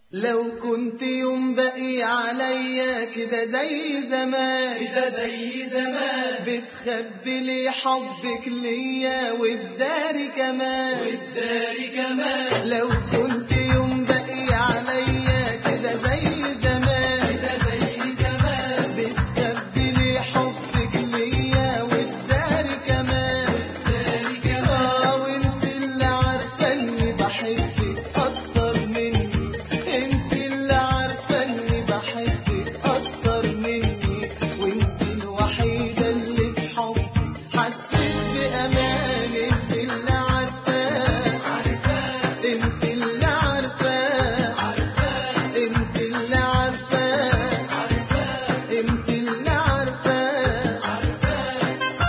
لو كنت يوم بقي عليا كده زي زمان كده زي زمان بتخبي لي حبك ليا والداري كمان والداري كمان لو كنت يوم بقي عليا كده زي زمان كده زي زمان بتخبي لي حبك ليا والداري كمان والداري كمان اه وانت اللي عارفه اني بحبك اكتر مني انت اللي عارفه اني بحبك اكتر مني وانت الوحيده اللي في حبي حسيت بامان انت اللي عارفاه عارفاه انت اللي عارفاه عارفاه انت اللي عارفاه عارفاه انت اللي عارفاه عارفاه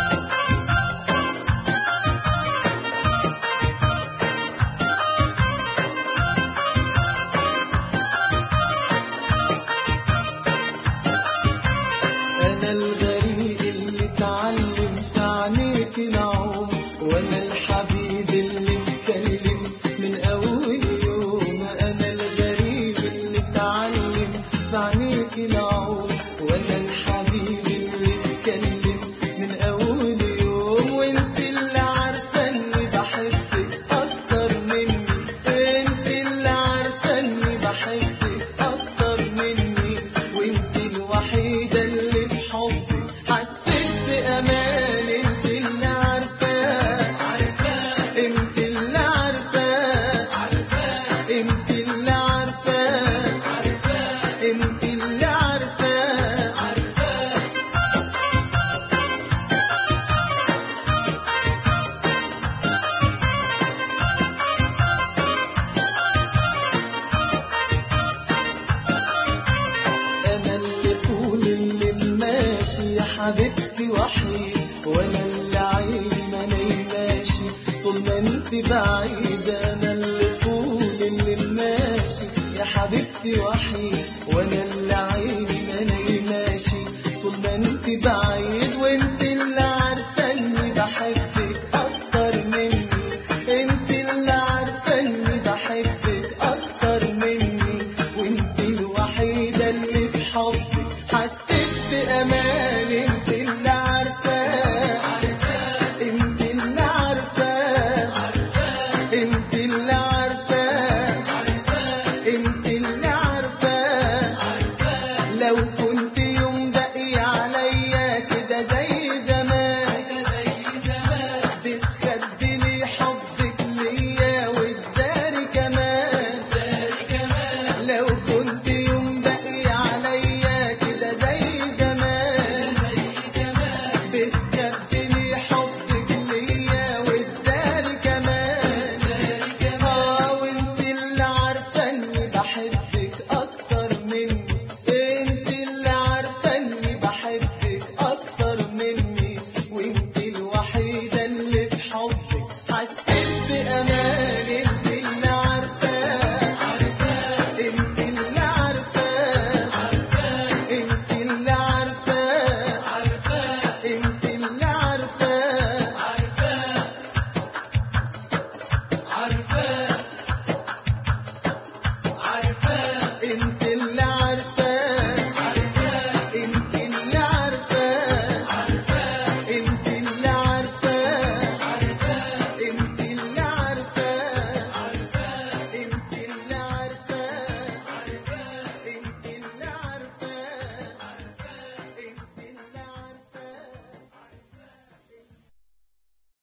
أنا الغريب اللي اتعلم في عينيك العوم وأنا الحبيب اللي اتكلم من أول يوم أنا الغريب اللي اتعلم في عينيك العوم وأنا الحبيب اللي اتكلم من أول يوم وأنت اللي عارفة إني بحبك أكتر مني أنت اللي عارفة إني بحبك أكتر مني وأنت الوحيدة اللي في حبي حسيت بأمان أنت اللي عارفاه عارفاه أنت اللي عارفاه عارفاه أنت اللي عارفاه عارفاه أنت اللي عارفاه عارفاه أنا اللي طول الليل ماشي يا حبيبتي وحيد وأنا اللي عيني ما نايماشي طول ما أنت بعيدة أنا اللي طول الليل ماشي يا حبيبتي وحيد وأنا اللي